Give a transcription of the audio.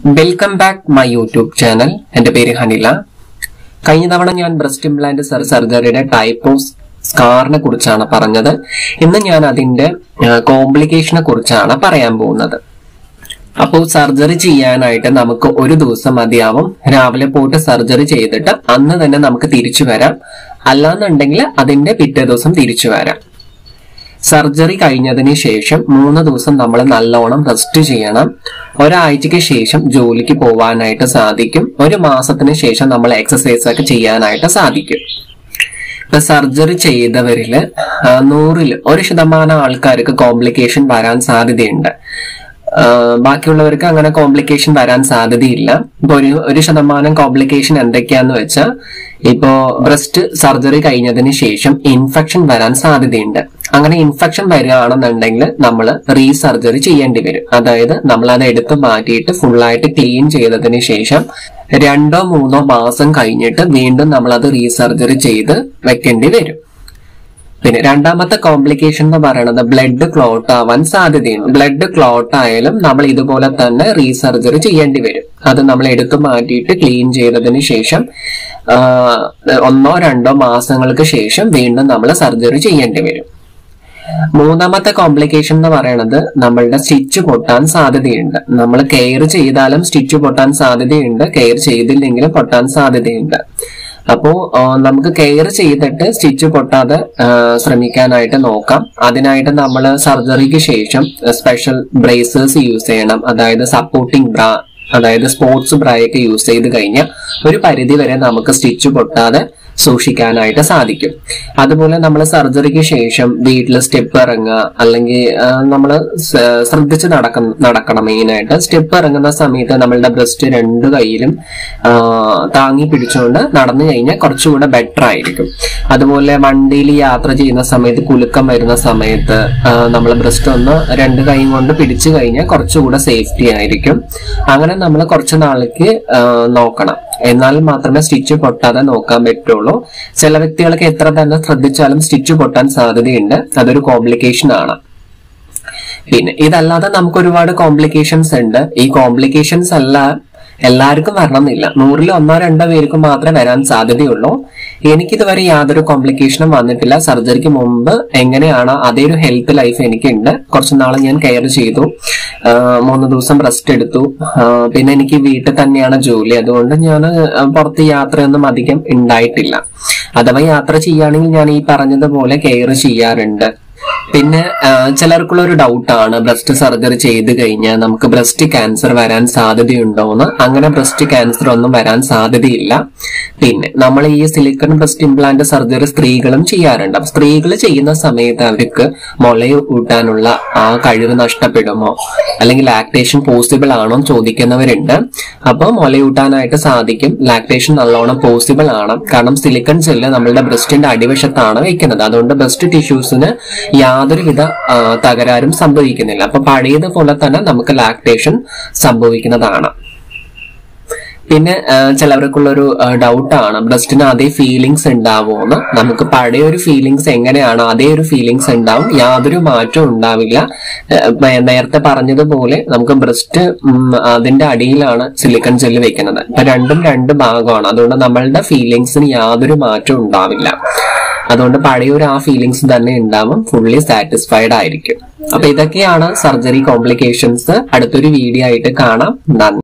welcome back my YouTube channel എന്റെ പേര് ഹനില കഴിഞ്ഞ തവണ ഞാൻ ബ്രസ്റ്റ് ഇംപ്ലാന്റ് സർജറിയുടെ ടൈപ്പ് ഓഫ് സ്കാറിനെ കുറിച്ചാണ് പറഞ്ഞത് ഇന്ന് ഞാൻ അതിന്റെ കോംപ്ലിക്കേഷനെ കുറിച്ചാണ് പറയാൻ പോകുന്നത് അപ്പോൾ സർജറി ചെയ്യാനായിട്ട് നമുക്ക് ഒരു ദിവസം മതിയാവും രാവിലെ പോയിട്ട് സർജറി ചെയ്തിട്ട് അന്ന് തന്നെ നമുക്ക് തിരിച്ചു വരാം അല്ലാന്നുണ്ടെങ്കിൽ അതിന്റെ പിറ്റേ ദിവസം തിരിച്ചു വരാം സർജറി കഴിഞ്ഞതിന് ശേഷം മൂന്ന് ദിവസം നമ്മൾ നല്ലോണം റെസ്റ്റ് ചെയ്യണം ഒരാഴ്ചയ്ക്ക് ശേഷം ജോലിക്ക് പോവാനായിട്ട് സാധിക്കും ഒരു മാസത്തിന് ശേഷം നമ്മൾ എക്സസൈസ് ഒക്കെ ചെയ്യാനായിട്ട് സാധിക്കും ഇപ്പൊ സർജറി ചെയ്തവരില് ആ, നൂറില് ഒരു ശതമാനം ആൾക്കാർക്ക് കോംപ്ലിക്കേഷൻ വരാൻ സാധ്യതയുണ്ട് ആ, ബാക്കിയുള്ളവർക്ക് അങ്ങനെ കോംപ്ലിക്കേഷൻ വരാൻ സാധ്യതയില്ല ഇപ്പൊ ഒരു ഒരു ശതമാനം കോംപ്ലിക്കേഷൻ എന്തൊക്കെയാന്ന് വെച്ചാൽ ഇപ്പോ ബ്രസ്റ്റ് സർജറി കഴിഞ്ഞതിന് ശേഷം ഇൻഫെക്ഷൻ വരാൻ സാധ്യതയുണ്ട് അങ്ങനെ ഇൻഫെക്ഷൻ വരികയാണെന്നുണ്ടെങ്കിൽ നമ്മൾ റീസർജറി ചെയ്യേണ്ടി വരും അതായത് നമ്മൾ അത് എടുത്ത് മാറ്റിയിട്ട് ഫുള്ളായിട്ട് ക്ലീൻ ചെയ്തതിന് ശേഷം രണ്ടോ മൂന്നോ മാസം കഴിഞ്ഞിട്ട് വീണ്ടും നമ്മൾ അത് റീസർജറി ചെയ്ത് വെക്കേണ്ടി വരും പിന്നെ രണ്ടാമത്തെ കോംപ്ലിക്കേഷൻ എന്ന് പറയുന്നത് ബ്ലഡ് ക്ലോട്ട് ആവാൻ സാധ്യതയുണ്ട് ബ്ലഡ് ക്ലോട്ട് ആയാലും നമ്മൾ ഇതുപോലെ തന്നെ റീസർജറി ചെയ്യേണ്ടി വരും അത് നമ്മൾ എടുത്തു മാറ്റിയിട്ട് ക്ലീൻ ചെയ്തതിന് ശേഷം ആ, ഒന്നോ രണ്ടോ മാസങ്ങൾക്ക് ശേഷം വീണ്ടും നമ്മൾ സർജറി ചെയ്യേണ്ടി വരും മൂന്നാമത്തെ കോംപ്ലിക്കേഷൻ എന്ന് പറയുന്നത് നമ്മളുടെ സ്റ്റിച്ച് പൊട്ടാൻ സാധ്യതയുണ്ട് നമ്മൾ കെയർ ചെയ്താലും സ്റ്റിച്ച് പൊട്ടാൻ സാധ്യതയുണ്ട് കെയർ ചെയ്തില്ലെങ്കിലും പൊട്ടാൻ സാധ്യതയുണ്ട് അപ്പോ ആ, നമുക്ക് കെയർ ചെയ്തിട്ട് സ്റ്റിച്ച് പൊട്ടാതെ ആ, ശ്രമിക്കാനായിട്ട് നോക്കാം അതിനായിട്ട് നമ്മൾ സർജറിക്ക് ശേഷം സ്പെഷ്യൽ ബ്രേസേഴ്സ് യൂസ് ചെയ്യണം അതായത് സപ്പോർട്ടിംഗ് ബ്രാ അതായത് സ്പോർട്സ് ബ്രായൊക്കെ യൂസ് ചെയ്ത് കഴിഞ്ഞാൽ ഒരു പരിധി വരെ നമുക്ക് സ്റ്റിച്ച് പൊട്ടാതെ സൂക്ഷിക്കാനായിട്ട് സാധിക്കും അതുപോലെ നമ്മൾ സർജറിക്ക് ശേഷം വീട്ടിൽ സ്റ്റെപ്പ് ഇറങ്ങുക അല്ലെങ്കിൽ നമ്മൾ ശ്രദ്ധിച്ച് നടക്ക നടക്കണം മെയിനായിട്ട് സ്റ്റെപ്പ് ഇറങ്ങുന്ന സമയത്ത് നമ്മളുടെ ബ്രസ്റ്റ് രണ്ട് കൈയിലും ആ, താങ്ങി പിടിച്ചുകൊണ്ട് നടന്നു കഴിഞ്ഞാൽ കുറച്ചുകൂടെ ബെറ്റർ ആയിരിക്കും അതുപോലെ വണ്ടിയിൽ യാത്ര ചെയ്യുന്ന സമയത്ത് കുലുക്കം വരുന്ന സമയത്ത് നമ്മൾ ബ്രസ്റ്റ് ഒന്ന് രണ്ട് കൈയും കൊണ്ട് പിടിച്ചു കഴിഞ്ഞാൽ കുറച്ചുകൂടെ സേഫ്റ്റി ആയിരിക്കും അങ്ങനെ നമ്മൾ കുറച്ച് നാൾക്ക് ആ, നോക്കണം എന്നാൽ മാത്രമേ സ്റ്റിച്ച് പൊട്ടാതെ നോക്കാൻ പറ്റുള്ളൂ ചില വ്യക്തികൾക്ക് എത്ര തന്നെ ശ്രദ്ധിച്ചാലും സ്റ്റിച്ച് പൊട്ടാൻ സാധ്യതയുണ്ട് അതൊരു കോംപ്ലിക്കേഷൻ ആണ് പിന്നെ ഇതല്ലാതെ നമുക്ക് ഒരുപാട് കോംപ്ലിക്കേഷൻസ് ഉണ്ട് ഈ കോംപ്ലിക്കേഷൻസ് എല്ലാം എല്ലാവർക്കും വരണമെന്നില്ല നൂറിൽ ഒന്നോ രണ്ടോ പേർക്ക് മാത്രമേ വരാൻ സാധ്യതയുള്ളൂ എനിക്കിതുവരെ യാതൊരു കോംപ്ലിക്കേഷനും വന്നിട്ടില്ല സർജറിക്ക് മുമ്പ് എങ്ങനെയാണ് അതേ ഒരു ഹെൽത്ത് ലൈഫ് എനിക്കുണ്ട് കുറച്ച് നാൾ ഞാൻ കെയർ ചെയ്തു ആ, മൂന്ന് ദിവസം റെസ്റ്റ് എടുത്തു ആ, പിന്നെ എനിക്ക് വീട്ടിൽ തന്നെയാണ് ജോലി അതുകൊണ്ട് ഞാൻ പുറത്ത് യാത്രയൊന്നും അധികം ഉണ്ടായിട്ടില്ല അഥവാ യാത്ര ചെയ്യുകയാണെങ്കിൽ ഞാൻ ഈ പറഞ്ഞതുപോലെ കെയർ ചെയ്യാറുണ്ട് പിന്നെ ആ, ചിലർക്കുള്ള ഒരു ഡൗട്ടാണ് ബ്രസ്റ്റ് സർജറി ചെയ്ത് കഴിഞ്ഞാൽ നമുക്ക് ബ്രസ്റ്റ് ക്യാൻസർ വരാൻ സാധ്യതയുണ്ടോന്ന് അങ്ങനെ ബ്രസ്റ്റ് ക്യാൻസർ ഒന്നും വരാൻ സാധ്യതയില്ല പിന്നെ നമ്മൾ ഈ സിലിക്കൺ ബ്രസ്റ്റ് ഇംപ്ലാന്റ് സർജറി സ്ത്രീകളും ചെയ്യാറുണ്ട് അപ്പൊ സ്ത്രീകൾ ചെയ്യുന്ന സമയത്ത് അവർക്ക് മുള ഊട്ടാനുള്ള ആ കഴിവ് നഷ്ടപ്പെടുമോ അല്ലെങ്കിൽ ലാക്ടേഷൻ പോസിബിൾ ആണോ എന്ന് ചോദിക്കുന്നവരുണ്ട് അപ്പോൾ മുലയൂട്ടാനായിട്ട് സാധിക്കും ലാക്ടേഷൻ നല്ലോണം പോസിബിൾ ആണ് കാരണം സിലിക്കൺ ജെല്ല് നമ്മളുടെ ബ്രസ്റ്റിന്റെ അടിവശത്താണ് വെക്കുന്നത് അതുകൊണ്ട് ബ്രസ്റ്റ് ടിഷ്യൂസിന് യാതൊരുവിധ ആ, തകരാറും സംഭവിക്കുന്നില്ല അപ്പൊ പഴയതുപോലെ തന്നെ നമുക്ക് ലാക്ടേഷൻ സംഭവിക്കുന്നതാണ് പിന്നെ ആ, ചിലവർക്കുള്ളൊരു ഡൗട്ടാണ് ബ്രസ്റ്റിന് അതേ ഫീലിങ്സ് ഉണ്ടാവുമെന്ന് നമുക്ക് പഴയ ഒരു ഫീലിങ്സ് എങ്ങനെയാണോ അതേ ഒരു ഫീലിങ്സ് ഉണ്ടാവും യാതൊരു മാറ്റവും ഉണ്ടാവില്ല ആ, മ- നേരത്തെ പറഞ്ഞതുപോലെ നമുക്ക് ബ്രസ്റ്റ് അതിന്റെ അടിയിലാണ് സിലിക്കൺ ജെല്ല് വെക്കുന്നത് അപ്പൊ രണ്ടും രണ്ട് ഭാഗമാണ് അതുകൊണ്ട് നമ്മളുടെ ഫീലിങ്സിന് യാതൊരു മാറ്റവും ഉണ്ടാവില്ല അതുകൊണ്ട് പഴയൊരു ആ ഫീലിങ്സ് തന്നെ ഉണ്ടാവും ഫുള്ളി സാറ്റിസ്ഫൈഡ് ആയിരിക്കും അപ്പൊ ഇതൊക്കെയാണ് സർജറി കോംപ്ലിക്കേഷൻസ് അടുത്തൊരു വീഡിയോ ആയിട്ട് കാണാം നന്ദി